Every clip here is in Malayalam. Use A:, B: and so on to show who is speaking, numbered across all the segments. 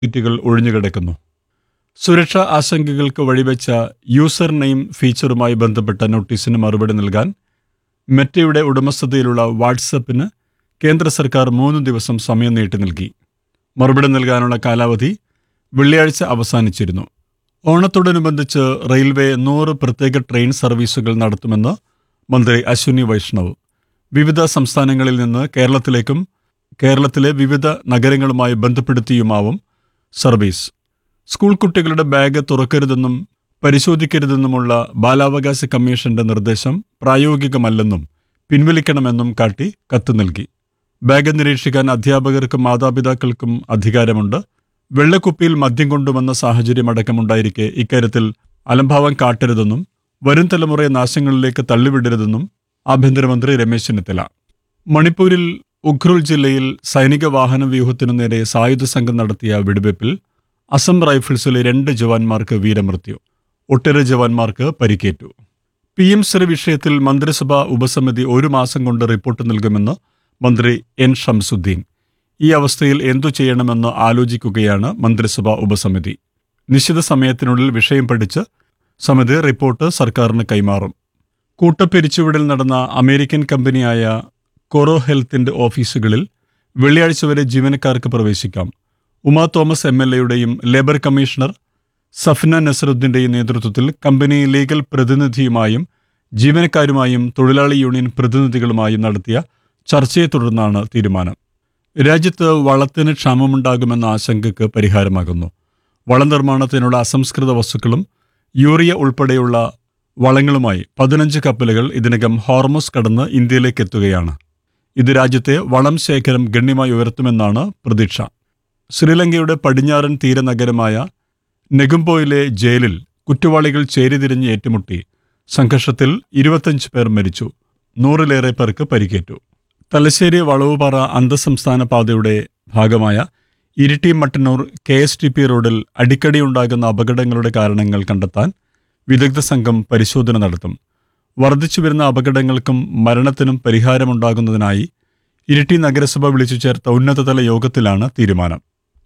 A: ട്വീറ്റുകൾ ഒഴിഞ്ഞുകിടക്കുന്നു സുരക്ഷാ ആശങ്കകൾക്ക് വഴിവെച്ച യൂസർ നെയിം ഫീച്ചറുമായി ബന്ധപ്പെട്ട നോട്ടീസിന് മറുപടി നൽകാൻ മെറ്റയുടെ ഉടമസ്ഥതയിലുള്ള വാട്സപ്പിന് കേന്ദ്ര സർക്കാർ മൂന്ന് ദിവസം സമയം നീട്ടി നൽകി മറുപടി നൽകാനുള്ള കാലാവധി വെള്ളിയാഴ്ച അവസാനിച്ചിരുന്നു ഓണത്തോടനുബന്ധിച്ച് റെയിൽവേ നൂറ് പ്രത്യേക ട്രെയിൻ സർവീസുകൾ നടത്തുമെന്ന് മന്ത്രി അശ്വിനി വൈഷ്ണവ് വിവിധ സംസ്ഥാനങ്ങളിൽ നിന്ന് കേരളത്തിലേക്കും കേരളത്തിലെ വിവിധ നഗരങ്ങളുമായി ബന്ധപ്പെടുത്തിയുമാവും സർവീസ് സ്കൂൾ കുട്ടികളുടെ ബാഗ് തുറക്കരുതെന്നും പരിശോധിക്കരുതെന്നുമുള്ള ബാലാവകാശ കമ്മീഷന്റെ നിർദ്ദേശം പ്രായോഗികമല്ലെന്നും പിൻവലിക്കണമെന്നും കാട്ടി കത്ത് നൽകി ബാഗ് നിരീക്ഷിക്കാൻ അധ്യാപകർക്കും മാതാപിതാക്കൾക്കും അധികാരമുണ്ട് വെള്ളക്കുപ്പിയിൽ മദ്യം കൊണ്ടുവന്ന സാഹചര്യം അടക്കമുണ്ടായിരിക്കെ ഇക്കാര്യത്തിൽ അലംഭാവം കാട്ടരുതെന്നും വരും തലമുറയെ നാശങ്ങളിലേക്ക് തള്ളിവിടരുതെന്നും ആഭ്യന്തരമന്ത്രി രമേശ് ചെന്നിത്തല മണിപ്പൂരിൽ ഉഖ്രുൽ ജില്ലയിൽ സൈനിക വാഹന വ്യൂഹത്തിനു നേരെ സായുധ സംഘം നടത്തിയ വെടിവയ്പിൽ അസം റൈഫിൾസിലെ രണ്ട് ജവാന്മാർക്ക് വീരമൃത്യു ഒട്ടേറെ ജവാന്മാർക്ക് പരിക്കേറ്റു പി എം ശ്രീ വിഷയത്തിൽ മന്ത്രിസഭാ ഉപസമിതി ഒരു മാസം കൊണ്ട് റിപ്പോർട്ട് നൽകുമെന്ന് മന്ത്രി എൻ ഷംസുദ്ദീൻ ഈ അവസ്ഥയിൽ എന്തു ചെയ്യണമെന്ന് ആലോചിക്കുകയാണ് മന്ത്രിസഭാ ഉപസമിതി നിശ്ചിത സമയത്തിനുള്ളിൽ വിഷയം പഠിച്ച് സമിതി റിപ്പോർട്ട് സർക്കാരിന് കൈമാറും കൂട്ടപ്പിരിച്ചുവിടൽ നടന്ന അമേരിക്കൻ കമ്പനിയായ കൊറോ ഹെൽത്തിന്റെ ഓഫീസുകളിൽ വെള്ളിയാഴ്ച വരെ ജീവനക്കാർക്ക് പ്രവേശിക്കാം ഉമാ തോമസ് എം എൽ എയുടെയും ലേബർ കമ്മീഷണർ സഫ്ന നസറുദ്ദീന്റെയും നേതൃത്വത്തിൽ കമ്പനി ലീഗൽ പ്രതിനിധിയുമായും ജീവനക്കാരുമായും തൊഴിലാളി യൂണിയൻ പ്രതിനിധികളുമായും നടത്തിയ ചർച്ചയെ തുടർന്നാണ് തീരുമാനം രാജ്യത്ത് വളത്തിന് ക്ഷാമമുണ്ടാകുമെന്ന ആശങ്കയ്ക്ക് പരിഹാരമാകുന്നു വളം നിർമ്മാണത്തിനുള്ള അസംസ്കൃത വസ്തുക്കളും യൂറിയ ഉൾപ്പെടെയുള്ള വളങ്ങളുമായി പതിനഞ്ച് കപ്പലുകൾ ഇതിനകം ഹോർമോസ് കടന്ന് ഇന്ത്യയിലേക്ക് എത്തുകയാണ് ഇത് രാജ്യത്തെ വളം ശേഖരം ഗണ്യമായി ഉയർത്തുമെന്നാണ് പ്രതീക്ഷ ശ്രീലങ്കയുടെ പടിഞ്ഞാറൻ തീരനഗരമായ നെഗുംബോയിലെ ജയിലിൽ കുറ്റവാളികൾ ചേരിതിരിഞ്ഞ് ഏറ്റുമുട്ടി സംഘർഷത്തിൽ ഇരുപത്തഞ്ച് പേർ മരിച്ചു നൂറിലേറെ പേർക്ക് പരിക്കേറ്റു തലശ്ശേരി വളവുപാറ അന്തർസംസ്ഥാന പാതയുടെ ഭാഗമായ Iritty Mattannur K S T P റോഡിൽ അടിക്കടി ഉണ്ടാകുന്ന അപകടങ്ങളുടെ കാരണങ്ങൾ കണ്ടെത്താൻ വിദഗ്ധ സംഘം പരിശോധന നടത്തും വർദ്ധിച്ചു വരുന്ന അപകടങ്ങൾക്കും മരണത്തിനും പരിഹാരമുണ്ടാകുന്നതിനായി ഇരിട്ടി നഗരസഭ വിളിച്ചു ചേർത്ത ഉന്നതതല യോഗത്തിലാണ് തീരുമാനം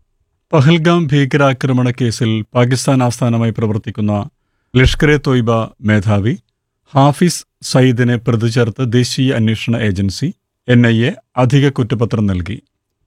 A: പഹൽഗാം ഭീകരാക്രമണ കേസിൽ പാകിസ്ഥാൻ ആസ്ഥാനമായി പ്രവർത്തിക്കുന്ന ലഷ്കർ എ തോയ്ബ മേധാവി ഹാഫിസ് സയ്യിദിനെ പ്രതി ചേർത്ത് ദേശീയ അന്വേഷണ ഏജൻസി എൻ ഐ എ അധിക കുറ്റപത്രം നൽകി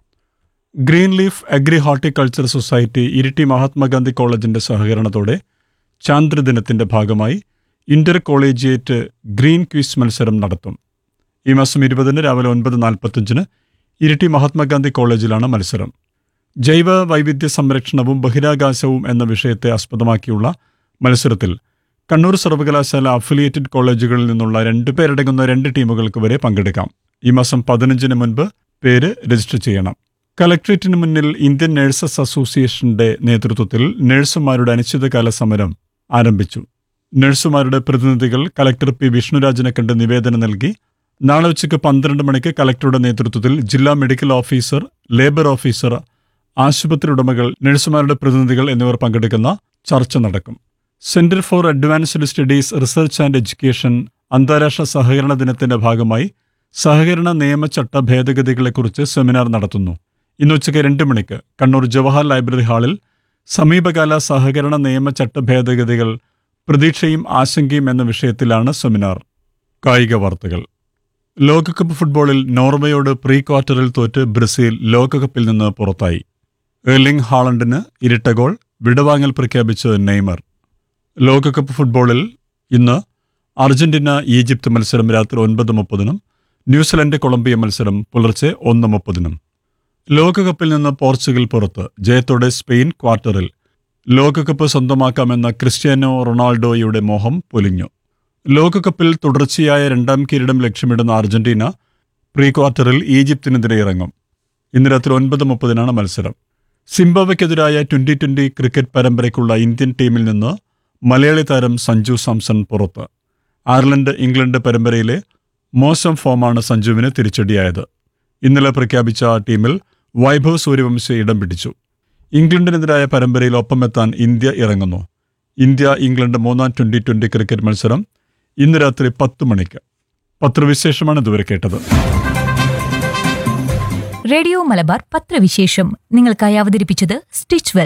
A: green leaf agri horticulture society Iritty Mahatma Gandhi കോളേജിന്റെ സഹകരണത്തോടെ ചാന്ദ്രദിനത്തിന്റെ ഭാഗമായി ഇന്റർ കോളേജിയേറ്റ് ഗ്രീൻ ക്വിസ് മത്സരം നടത്തും ഈ മാസം ഇരുപതിന് രാവിലെ ഒൻപത് നാൽപ്പത്തഞ്ചിന് ഇരിട്ടി മഹാത്മാഗാന്ധി കോളേജിലാണ് മത്സരം ജൈവ വൈവിധ്യ സംരക്ഷണവും ബഹിരാകാശവും എന്ന വിഷയത്തെ ആസ്പദമാക്കിയുള്ള മത്സരത്തിൽ കണ്ണൂർ സർവകലാശാല അഫിലിയേറ്റഡ് കോളേജുകളിൽ നിന്നുള്ള രണ്ട് പേരടങ്ങുന്ന രണ്ട് ടീമുകൾക്ക് വരെ പങ്കെടുക്കാം ഈ മാസം പതിനഞ്ചിന് മുൻപ് പേര് രജിസ്റ്റർ ചെയ്യണം കലക്ട്രേറ്റിന് മുന്നിൽ ഇന്ത്യൻ നഴ്സസ് അസോസിയേഷന്റെ നേതൃത്വത്തിൽ നഴ്സുമാരുടെ അനിശ്ചിതകാല സമരം ആരംഭിച്ചു നഴ്സുമാരുടെ പ്രതിനിധികൾ കലക്ടർ പി വിഷ്ണുരാജിനെ കണ്ട് നിവേദനം നൽകി നാളെ ഉച്ചയ്ക്ക് പന്ത്രണ്ട് മണിക്ക് കലക്ടറുടെ നേതൃത്വത്തിൽ ജില്ലാ മെഡിക്കൽ ഓഫീസർ ലേബർ ഓഫീസർ ആശുപത്രി ഉടമകൾ നഴ്സുമാരുടെ പ്രതിനിധികൾ എന്നിവർ പങ്കെടുക്കുന്ന ചർച്ച നടക്കും centre for advanced studies research and education അന്താരാഷ്ട്ര സഹകരണ ദിനത്തിന്റെ ഭാഗമായി സഹകരണ നിയമചട്ട ഭേദഗതികളെക്കുറിച്ച് സെമിനാർ നടത്തുന്നു ഇന്ന് ഉച്ചയ്ക്ക് രണ്ട് മണിക്ക് കണ്ണൂർ ജവഹർ ലൈബ്രറി ഹാളിൽ സമീപകാല സഹകരണ നിയമചട്ട ഭേദഗതികൾ പ്രതീക്ഷയും ആശങ്കയും എന്ന വിഷയത്തിലാണ് സെമിനാർ കായിക വാർത്തകൾ ലോകകപ്പ് ഫുട്ബോളിൽ നോർവേയോട് പ്രീ ക്വാർട്ടറിൽ തോറ്റ് ബ്രസീൽ ലോകകപ്പിൽ നിന്ന് പുറത്തായി എർലിംഗ് ഹാളണ്ടിന് ഇരട്ട ഗോൾ വിടവാങ്ങൽ പ്രഖ്യാപിച്ച് നെയ്മർ ലോകകപ്പ് ഫുട്ബോളിൽ ഇന്ന് അർജന്റീന ഈജിപ്ത് മത്സരം രാത്രി ഒൻപത് മുപ്പതിനും ന്യൂസിലൻഡ് കൊളംബിയ മത്സരം പുലർച്ചെ ഒന്ന് മുപ്പതിനും ലോകകപ്പിൽ നിന്ന് പോർച്ചുഗൽ പുറത്ത് ജയത്തോടെ സ്പെയിൻ ക്വാർട്ടറിൽ ലോകകപ്പ് സ്വന്തമാക്കാമെന്ന ക്രിസ്ത്യാനോ റൊണാൾഡോയുടെ മോഹം പൊലിഞ്ഞു ലോകകപ്പിൽ തുടർച്ചയായ രണ്ടാം കിരീടം ലക്ഷ്യമിടുന്ന അർജന്റീന പ്രീ ക്വാർട്ടറിൽ ഈജിപ്തിനെതിരെ ഇറങ്ങും ഇന്ന് രാത്രി ഒൻപത് മുപ്പതിനാണ് മത്സരം സിംബാബ്വയ്ക്കെതിരായ ട്വന്റി ട്വന്റി ക്രിക്കറ്റ് പരമ്പരയ്ക്കുള്ള ഇന്ത്യൻ ടീമിൽ നിന്ന് മലയാളി താരം സഞ്ജു സാംസൺ പുറത്ത് അയർലൻഡ് ഇംഗ്ലണ്ട് പരമ്പരയിലെ മോശം ഫോമാണ് സഞ്ജുവിന് തിരിച്ചടിയായത് ഇന്നലെ പ്രഖ്യാപിച്ച ആ ടീമിൽ വൈഭവ് സൂര്യവംശി ഇടം പിടിച്ചു ഇംഗ്ലണ്ടിനെതിരായ പരമ്പരയിൽ ഒപ്പമെത്താൻ ഇന്ത്യ ഇറങ്ങുന്നു ഇന്ത്യ ഇംഗ്ലണ്ട് മൂന്നാം ട്വന്റി ട്വന്റി ക്രിക്കറ്റ് മത്സരം ഇന്ന് രാത്രി പത്ത് മണിക്ക് പത്രവിശേഷമാണ് ഇതുവരെ കേട്ടത്
B: റേഡിയോ മലബാർ പത്രവിശേഷം നിങ്ങൾക്കായി അവതരിപ്പിച്ചത് സ്റ്റിച്ച് വെൽ